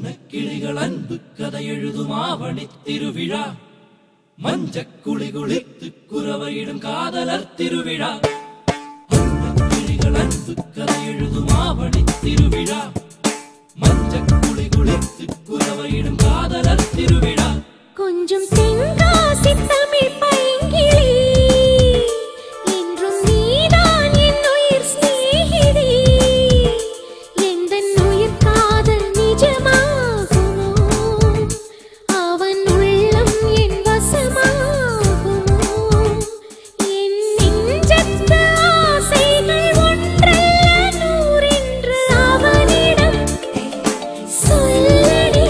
கிளிகள் அன்பு கதை எழுதும் ஆவணி திருவிழா மஞ்சக் குளி குளித்து குறவையிடும் காதலர் திருவிழா கிளிகள் அன்பு கதை எழுதும் ஆவணி திருவிழா மஞ்சக் குளி குளித்து குறவையிடும் காதலர் திருவிழா கொஞ்சம் தென்காசி தமிழ் பைங்கிளி என்றும் நீதான் என் உயிர் சிநேகிதி எந்தன் உயிர் காதல் நிஜமாகுமோ அவன் உள்ளம் என் வசமாகுமோ என் நெஞ்சத்து ஆசைகள் ஒன்றல்ல நூறென்று அவனிடம் சொல்லடி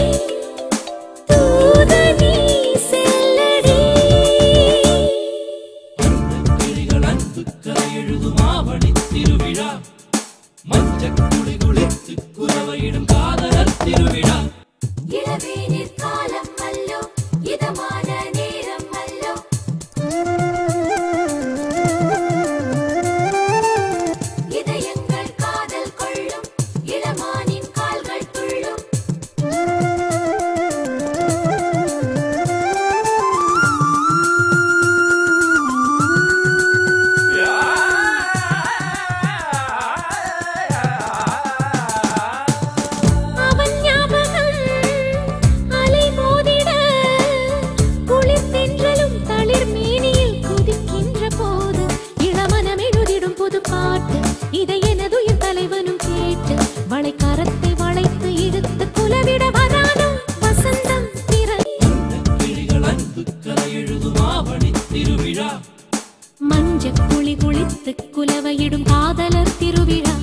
தூதனி செல்லடி கிளிகள் அன்பு கதை எழுதும் ஆவணி திருவிழா மஞ்சக் குளி குளித்து குறவையிடும் காதலர் திருவிழா இளவேனிற் காலம் அல்லோ இதமான நேரம் அல்லோ இதயங்கள் காதல் கொள்ளும் இளமானின் கால்கள் துள்ளும் அவன் ஞாபகம் அலை மோதிட குளிர் தென்றலும் தளிர் மேனியில் குதிக்கின்ற போது இளமனம் எழுதிடும் புது பாட்டு இதை எனதுயிர் தலைவனும் கேட்டு வளைக்காரத்தை வளைத்து இழுத்து குலவிட வரானோ வசந்தம் பிறகு கிளிகள் அன்பு கதை எழுதும் ஆவணி திருவிழா மஞ்சள் குளி குளித்து குலவையிடும் காதலர் திருவிழா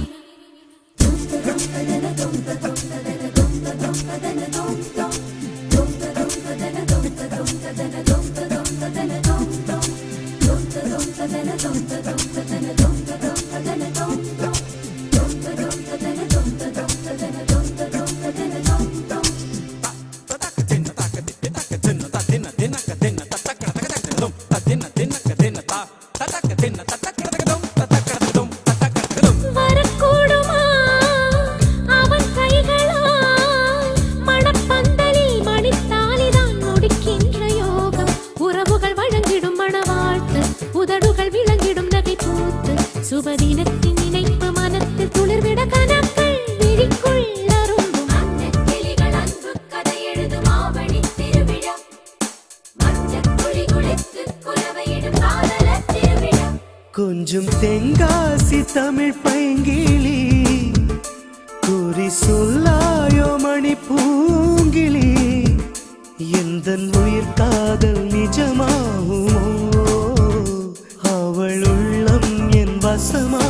வரக்கூடுமா அவன் கைகளால் மணப்பந்தலில் மணித்தாலிதான் முடிக்கின்ற யோகம் உறவுகள் வழங்கிடும் மணவாழ்த்து உதடுகள் விளங்கிடும் நகை பூத்து சுபதினத்தின் நினைப்பு மனத்தில் துளிர்விட கனக்கள் விழிக்குள் அரும்பும் அன்னக்கிளிகள் அன்பு கதை எழுதும் ஆவணி திருவிழா மஞ்சள் குழி குளித்து குலவையிடும் காதலர் திருவிழா கொஞ்சம் தென்காசி தமிழ் பைங்கிளி குறி சொல்லாயோ மணி பூங்கிளி எந்த உயிர் காதல் நிஜமாகுமோ அவள் உள்ளம் என் வசமா